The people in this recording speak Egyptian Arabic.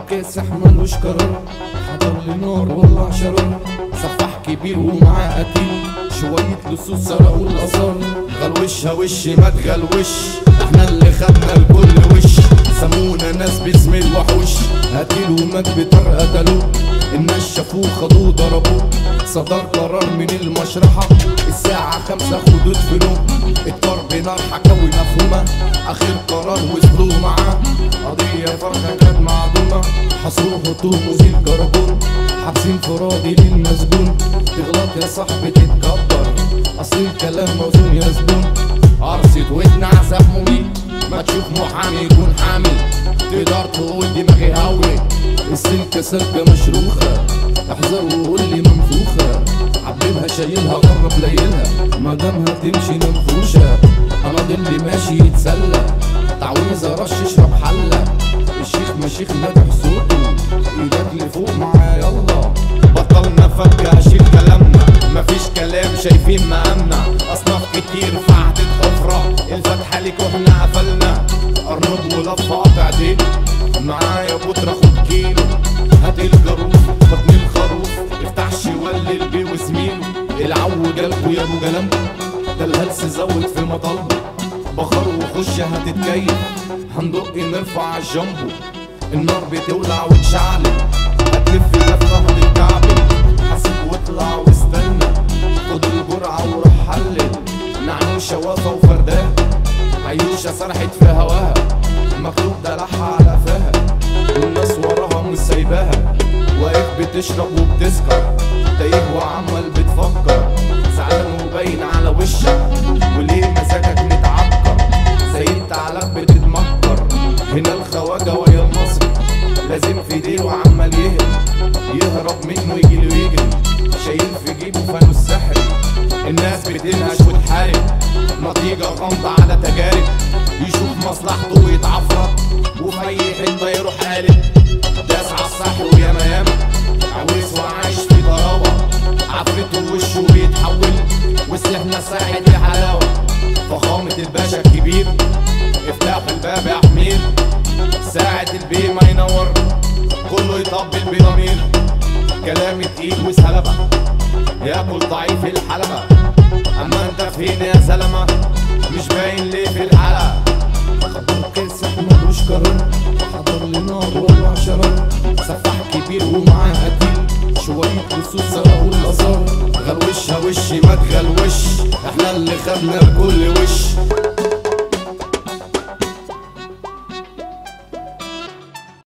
كاسح ملوش قرار حضر لي نار ولع شرار سفاح كبير ومعاه قتيل شوية لصوص سرقوا الآثار غلوشها وش ما تغلوش احنا اللي خدنا الكل وش سمونا ناس باسم الوحوش قتيل ومات بطر قتلوه الناس شافوه خدوه ضربوه صدر قرار من المشرحة الساعة خمسة خدود في نوم الضرب نار حكاوي مفهومة آخر قرار وصلوا معاه قضية فرخة كانت معدومة حصروه هطوم وزيل كربون حابسين فراضي للمسجون تغلط يا صاحبي تتكبر أصل الكلام موزون يا زبون قرصة ودن عذاب مميت ما تشوف محامي يكون حامل تقدر تقول دماغي هوي السلكة سلكة مشروخة احذر وقول لي منفوخة عبيبها شايلها قرب ليلها مادامها تمشي منفوشة انا ضلي ماشي يتسلى تعويذة رش اشرب حلة الشيخ مشيخ نادح صوته ايدك لفوق معايا يلا بطلنا فجأة اشيل كلامنا مفيش كلام شايفين مقامنا اصناف كتير في عهدة حفرة الفتحة ليك واحنا قفلنا قرب ولف قاطع ديل معايا بودرة خد كيلو هات الجاروف بطن الخروف افتح شوال البي وزميله العو جالكوا يا ابو جلمكو ده الهلس زود في مطالبه بخار وخش هتتكيف هندق نرفع الجامبو النار بتولع وتشعلل هتلف لفه هتتكعبل حاسب واطلع واستنى خد الجرعه وروح حلل نعنوشه واقفه وفرداها عيوشه سرحت في هواها مكتوب دلعها على قفاها والناس وراها مش سايباها واقف بتشرب وبتسكر تايه وعمال بتفكر زعلان وباين على وشك وليه مزاجك متعكر زي الثعلب بتتمكر هنا الخواجه ويا المصري لازم في ديله وعمال يهرب يهرب منه يجيله يجري شايل في جيبه فانوس سحري الناس بتنهش وتحارب نتيجة غامضة على تجارب يشوف مصلحته ويتعفرط وفي أي حتة يروح قالب داس على الصح وياما ياما عويس وعايش في ضراوة عفرته وشه بيتحول وسلاحنا ساحت يا حلاوة فخامة الباشا الكبير افتح الباب يا حمير ساعة البي ما ينور كله يطبل بضمير كلام تقيل وسلبة ياكل ضعيف الحلبة اما انت فين يا زلمة مش باين ليه في الحلقة خبر كاسح ملوش قرار حضر لي نار ولع شرار سفاح كبير ومعاه قتيل شوية لصوص سرقوا الآثار غلوشها وش ما تغلوش احنا اللي خدنا الكل وش